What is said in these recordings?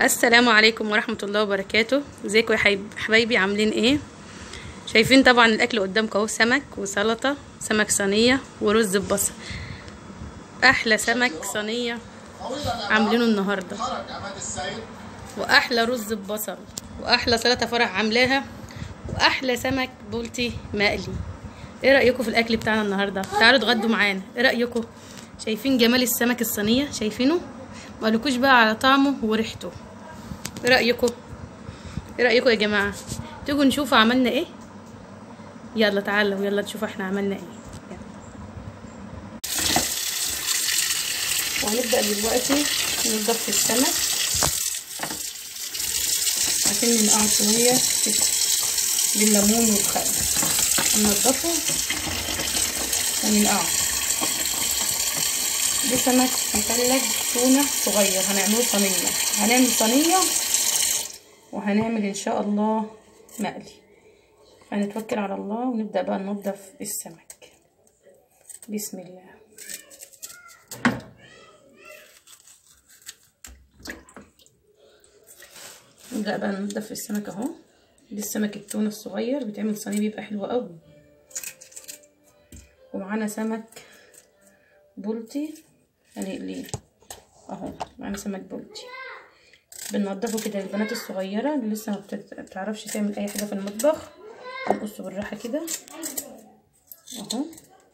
السلام عليكم ورحمة الله وبركاته ازيكم يا حبايب- حبايبي عاملين ايه شايفين طبعا الاكل قدامكم اهو سمك وسلطة سمك صينية ورز ببصل احلى سمك صينية عاملينه النهاردة واحلى رز ببصل واحلى سلطة فرح عاملاها واحلى سمك بولتي مقلي ايه رأيكم في الاكل بتاعنا النهاردة تعالوا اتغدوا معانا ايه رأيكم شايفين جمال السمك الصينية شايفينه مقولكوش بقى على طعمه وريحته ايه رايكم ايه رايكم يا جماعه تيجوا نشوف عملنا ايه يلا تعالوا يلا نشوف احنا عملنا ايه يلا. وهنبدا دلوقتي ننضف السمك عشان ننقعه شويه كده بالليمون والخل ننضفه وننقعه ده سمك مثلج تونة صغير هنعمله صينية هنعمل صينية وهنعمل ان شاء الله مقلي هنتوكل على الله ونبدأ بقى ننضف السمك بسم الله نبدأ بقى ننضف السمك اهو دي السمك التونة الصغير بيتعمل صينية بيبقى حلو قوي ومعانا سمك بولتي هنقليه اهو معانا سمك بولتي بننضفه كده للبنات الصغيرة اللي لسه ما بتعرفش تعمل اي حاجة في المطبخ بنقصه بالراحة كده اهو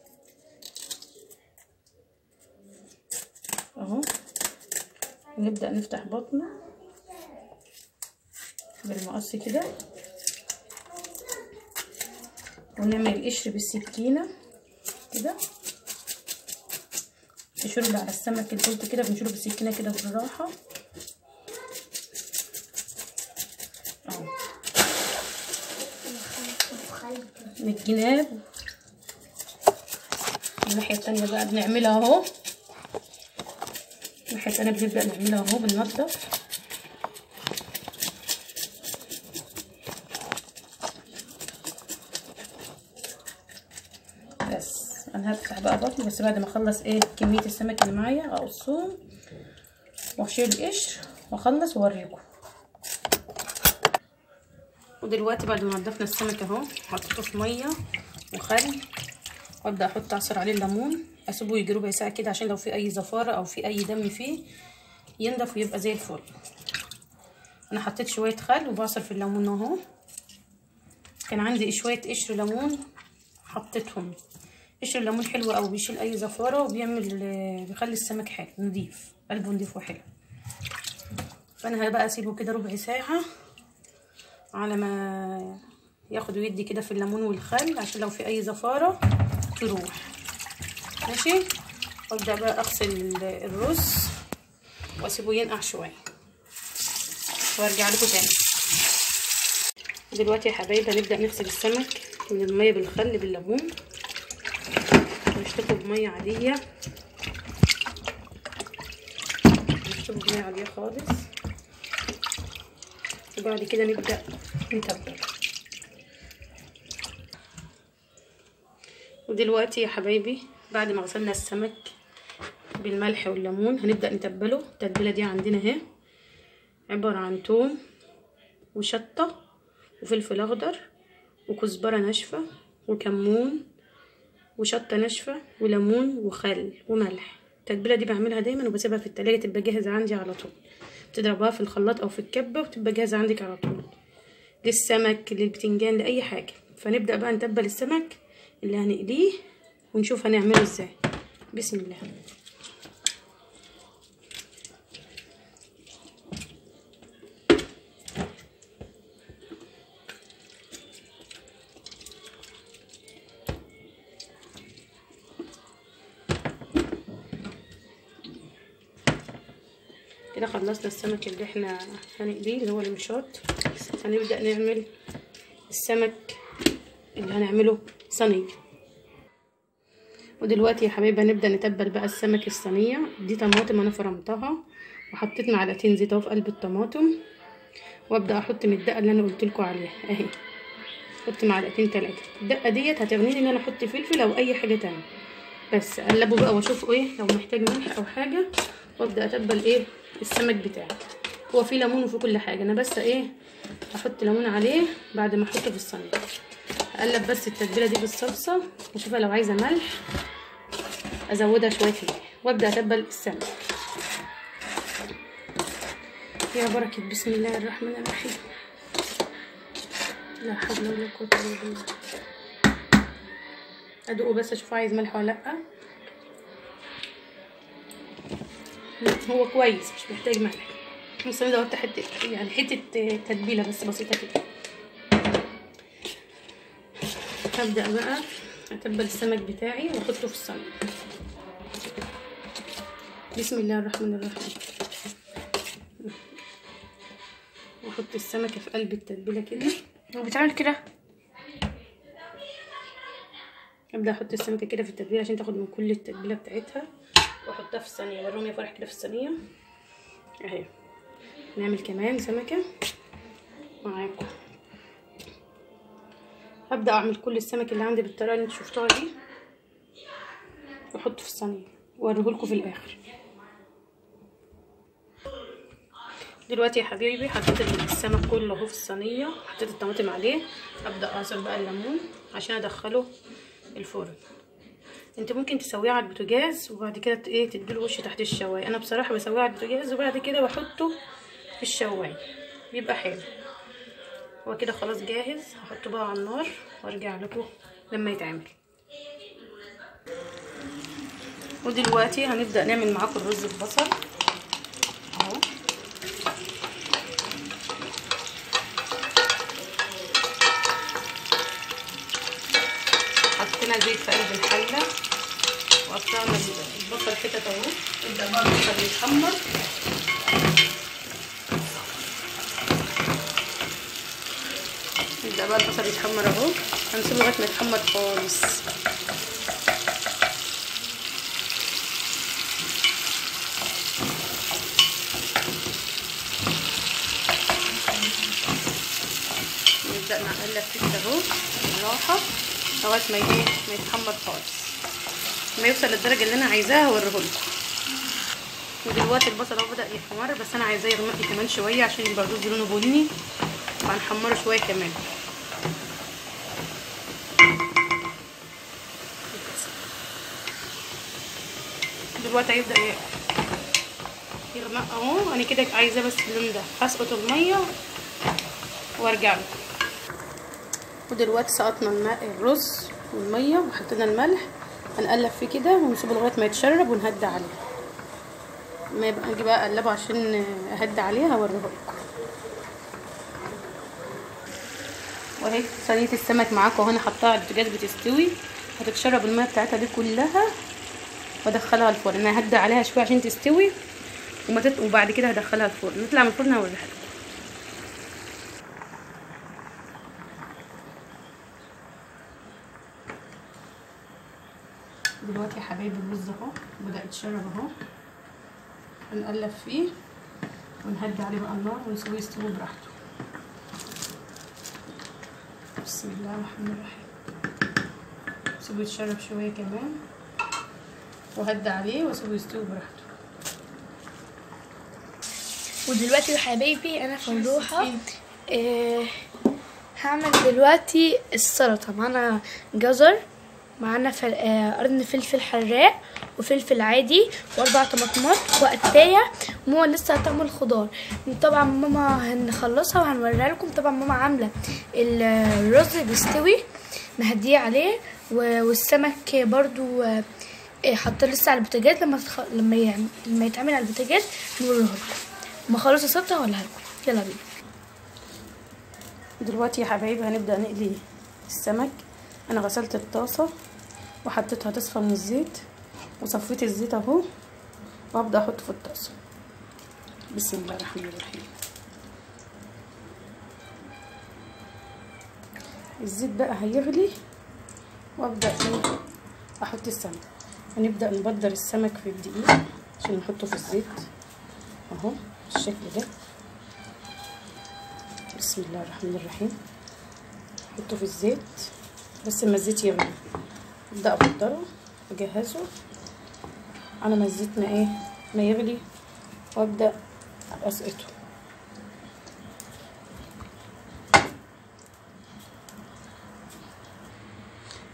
اهو ونبدأ نفتح بطنه بالمقص كده ونعمل القشر بالسكينة كده نشرب على السمك البلط كده بنشرب بالسكينه كده بالراحه اهو من الجناب الناحيه التانية بقى بنعملها اهو الناحيه التانية بنبدا نعملها اهو بننضف بس انا هفتح بقى بطني بس بعد ما اخلص ايه كميه السمك اللي معايا اقصهم واشيل القشر واخلص واوريكم ودلوقتي بعد ما نضفنا السمك اهو حطيته في ميه وخل وابدا احط اعصر عليه الليمون اسيبه يجي ربع ساعه كده عشان لو في اي زفاره او في اي دم فيه ينضف ويبقى زي الفل انا حطيت شويه خل وبعصر في الليمون اهو كان عندي شويه قشر ليمون حطيتهم قشر الليمون حلو قوي بيشيل اي زفاره وبيعمل بيخلي السمك حلو نضيف قلبه نضيف وحلو فانا بقى اسيبه كده ربع ساعه على ما ياخد ويدي كده في الليمون والخل عشان لو في اي زفاره تروح ماشي وابدا بقى اغسل الرز واسيبه ينقع شويه وارجع لكم تاني دلوقتي يا حبايبي هنبدا نغسل السمك من الميه بالخل بالليمون نشطفه بميه عاديه نشطفه بميه عاديه خالص وبعد كده نبدا نتبل ودلوقتي يا حبايبي بعد ما غسلنا السمك بالملح والليمون هنبدا نتبله التتبيله دي عندنا اهي عباره عن توم وشطه وفلفل اخضر وكزبره ناشفه وكمون وشطه ناشفه وليمون وخل وملح التتبيله دي بعملها دايما وبسيبها في التلاجة تبقى جاهزه عندي على طول بتضربها في الخلاط او في الكبه وتبقى جاهزه عندك على طول للسمك للبتنجان لاي حاجه فنبدا بقى نتبل السمك اللي هنقليه ونشوف هنعمله ازاي بسم الله كده خلصنا السمك اللي احنا هنقليه اللي هو المشاط هنبدأ نعمل السمك اللي هنعمله صينية ودلوقتي يا حبايبي هنبدأ نتبل بقى السمك الصينية دي طماطم انا فرمتها وحطيت معلقتين زيت اهو في قلب الطماطم وابدأ احط من الدقة اللي انا قلت لكم عليها اهي احط معلقتين تلاتة الدقة ديت هتغنيني ان انا احط فلفل او اي حاجة تانية بس اقلبه بقى واشوف ايه لو محتاج ملح او حاجة وابدا اتبل ايه السمك بتاعي هو فيه ليمون وفيه كل حاجه انا بس ايه احط ليمون عليه بعد ما احطه في الصينيه اقلب بس التتبيله دي بالصلصه واشوفها لو عايزه ملح ازودها شويه فيه وابدا اتبل السمك يا بركه بسم الله الرحمن الرحيم لا حول ولا قوه الا بالله ادوقه بس اشوف عايز ملح ولا لا هو كويس مش محتاج ملح بس انا زودت حته يعني حته تتبيله بس بسيطه كده هبدا بقى اتبل السمك بتاعي واحطه في الصينيه بسم الله الرحمن الرحيم واحط السمكه في قلب التتبيله كده هو بيتعمل كده ابدا احط السمكه كده في التتبيله عشان تاخد من كل التتبيله بتاعتها واحطها في الصينيه وريهم يا فرح كده في الصينيه اهي نعمل كمان سمكه معاكم هبدا اعمل كل السمك اللي عندي بالطريقه اللي انتوا شفتوها دي واحطه في الصينيه واوريهولكوا في الاخر دلوقتي يا حبيبي حطيت السمك كله اهو في الصينيه حطيت الطماطم عليه ابدا اعصر بقى الليمون عشان ادخله الفرن انت ممكن تسويه على البوتاجاز وبعد كده ايه تديله وش تحت الشوايه انا بصراحه بسويه على البوتاجاز وبعد كده بحطه في الشوايه بيبقى حلو هو كده خلاص جاهز هحطه بقى على النار وارجع لكم لما يتعمل ودلوقتي هنبدا نعمل معاكم الرز ببصل اهو حطينا زيت في قلب الحله وقطعنا البصل حتت اهو نبدا بقى البصل يتحمر نبدا بقى البصل يتحمر اهو هنسيبه لغايه ما يتحمر خالص نبدا نقلب فيه كده اهو بالراحه لغايه ما ايه ما يتحمر خالص ما يوصل للدرجه اللي انا عايزاها هوريهولكم ودلوقتي البصل اهو بدا يحمر بس انا عايزاه يغمق كمان شويه عشان يبقى الرز لونه بني فهنحمره شويه كمان دلوقتي هيبدا يغمق اهو انا كده عايزاه بس اللون ده هسقط الميه وارجع له ودلوقتي سقطنا الماء الرز والميه وحطينا الملح هنقلب فيه كده ونسيبه لغايه ما يتشرب ونهدى عليه ما يبقى اجي بقى اقلبه عشان اهدى عليه هوريهولكم وهي صينيه السمك معاكم اهو انا حطاها على البوتاجاز بتستوي هتتشرب الميه بتاعتها دي كلها وادخلها الفرن انا ههدى عليها شويه عشان تستوي وما تت... وبعد كده هدخلها الفرن نطلع من الفرن هوريها لكم دلوقتي يا حبايبي الرز اهو بدا يتشرب اهو هنقلب فيه ونهدي عليه بقى النار ونسويه يستوي براحته بسم الله الرحمن الرحيم سيبه يتشرب شويه كمان وهدي عليه واسيبه يستوي براحته ودلوقتي يا حبايبي انا في الروحه آه هعمل دلوقتي السلطه معانا جزر معانا فل... آه قرن فلفل حراق وفلفل عادي واربع طماطمات وقتايه وماما لسه هتعمل خضار طبعا ماما هنخلصها وهنوريها لكم طبعا ماما عامله الرز بيستوي مهديه عليه و... والسمك برضو آه حاطاه لسه على البوتاجاز لما تخ... لما ي... لما يتعمل على البوتاجاز نوريه لكم ما خلص السلطه هقولها لكم يلا بينا دلوقتي يا حبايبي هنبدا نقلي السمك انا غسلت الطاسه وحطيتها تصفى من الزيت وصفيت الزيت اهو وابدا احطه في الطاسه بسم الله الرحمن الرحيم الزيت بقى هيغلي وابدا ايه احط السمك هنبدا نبدر السمك في الدقيق عشان نحطه في الزيت اهو بالشكل ده بسم الله الرحمن الرحيم احطه في الزيت بس ما الزيت يغلي ابدا ابدره اجهزه على ما الزيت ما ايه ما يغلي وابدا اسقطه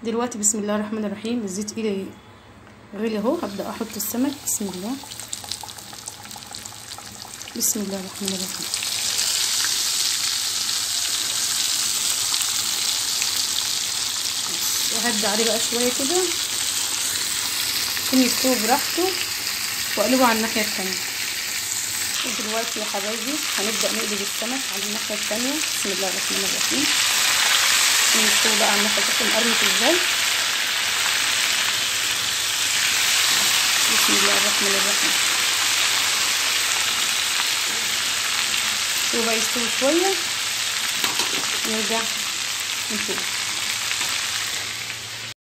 دلوقتي بسم الله الرحمن الرحيم الزيت ايدي غلي اهو هبدا احط السمك بسم الله بسم الله الرحمن الرحيم وهدي عليه بقى شويه كده عشان يستوي براحته واقلبه على الناحيه التانية ودلوقتي يا حبايبي هنبدا نقلب السمك على الناحيه التانية بسم الله الرحمن الرحيم نستوي بقى على الناحيه التانية مقرمش ازاي بسم الله الرحمن الرحيم شوفوا بقى يستوي شويه نرجع نشوف